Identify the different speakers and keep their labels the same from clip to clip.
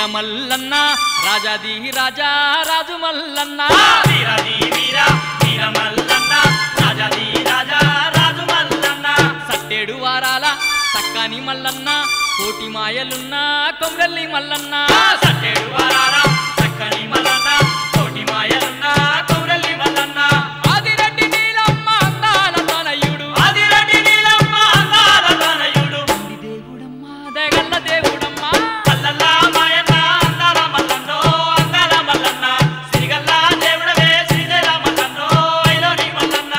Speaker 1: మల్లన్న రాజాది రాజా రాజు మల్లన్న
Speaker 2: వీరది వీర వీర మల్లన్న రాజాది రాజా రాజు మల్లన్న
Speaker 1: సట్టేడు వారాల సక్కాని మల్లన్న కోటి మాయలున్న కొమ్రెల్లి మల్లన్న
Speaker 2: సట్టేడు వారాల చక్కని మల్లన్న కోటి మాయలున్న కౌరల్లి మల్లన్న
Speaker 1: ఆదిరెడ్డి నీలమ్మ అందాల తనయుడు
Speaker 2: ఆదిరెడ్డి నీలమ్మ అందాల తనయుడు
Speaker 1: దేవుడమ్మ దగల్ల దేవుడమ్మ
Speaker 2: అల్లల్లా మాయన్న అందాల మల్లన్నో అందాల మల్లన్న సిరిగల్ల దేవుడవే శ్రీశైల మల్లన్నో ఐలోని మల్లన్న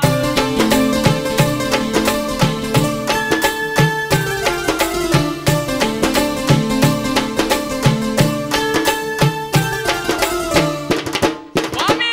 Speaker 1: స్వామి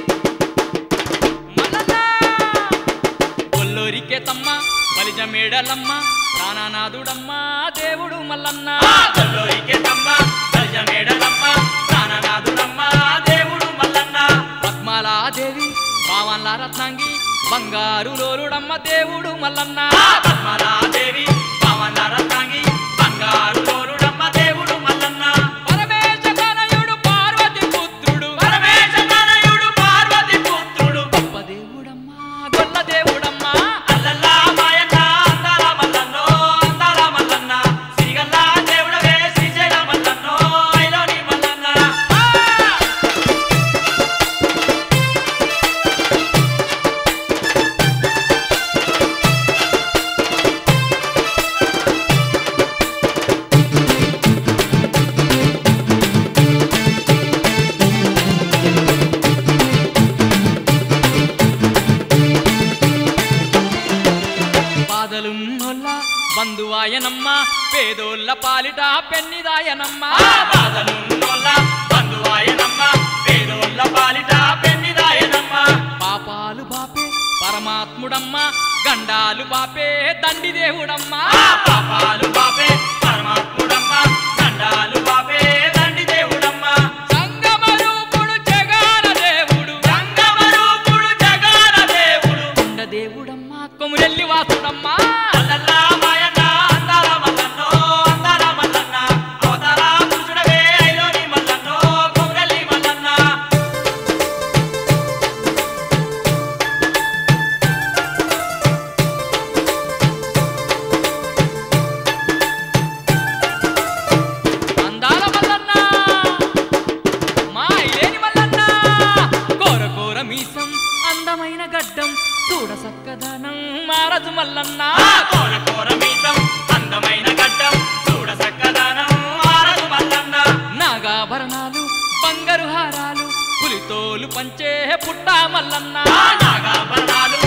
Speaker 1: మల్లన్న కొల్లూరికే తమ్మ బలిజ మేడలమ్మ ప్రాణనాథుడమ్మ దేవుడు మల్లన్న
Speaker 2: కొల్లోరికే తమ్మ గజమేడలమ్మ ప్రాణనాథుడమ్మ దేవుడు మల్లన్న
Speaker 1: పద్మాలాదేవి పావన్ల రత్నాంగి బంగారు లోలుడమ్మ దేవుడు మల్లన్న
Speaker 2: పద్మనాదేవి పవన రత్నాంగి బంగారు లోరుడమ్మ దేవుడు మల్లన్న
Speaker 1: పరమేశ తనయుడు పార్వతి పుత్రుడు
Speaker 2: పరమేశ తనయుడు పార్వతి పుత్రుడు
Speaker 1: గొప్ప దేవుడమ్మ గొల్ల దేవుడమ్మ
Speaker 2: అల్లల్లా మాయన్న అందాల మల్లన్నో అందాల మల్లన్న సిరిగల్ల దేవుడవే శ్రీశైల మల్లన్నో ఐలోని మల్లన్న
Speaker 1: బాధలున్నోళ్ళ బంధువాయనమ్మ పేదోళ్ళ పాలిట పెన్నిదాయనమ్మ
Speaker 2: ఆ బాధలున్నోళ్ళ బంధువాయనమ్మ పేదోళ్ళ పాలిట పెన్నిదాయనమ్మ
Speaker 1: పాపాలు బాపే పరమాత్ముడమ్మ గండాలు బాపే దండి దేవుడమ్మ
Speaker 2: ఆ పాపాలు బాపే పరమాత్ముడమ్మ దండాలు బాపే దండి దేవుడమ్మ
Speaker 1: సంగమ రూపుడు జగాల దేవుడు
Speaker 2: గంగమ రూపుడు జగాల దేవుడు
Speaker 1: కొండ దేవుడమ్మ కొమురెల్లి వాసుడమ్మ
Speaker 2: అల్లల్లా మాయన్న అందాల మల్లన్నో అందాల మల్లన్న అవతార పురుషుడవే ఐలోని మల్లన్నో కొమ్రెల్లి మల్లన్న
Speaker 1: అందాల మల్లన్న మా ఇలేని మల్లన్న కోర కోర మీసం అందమైన గడ్డం చూడ సక్కదనం మారదు మల్లన్న
Speaker 2: ఆ కోర కోర మీసం అందమైన గడ్డం చూడ సక్కదనం ఆరదు మల్లన్న
Speaker 1: నాగాభరణాలు బంగారు హారాలు పులితోలు పంచే పుట్టా మల్లన్న
Speaker 2: ఆ నాగాభరణాలు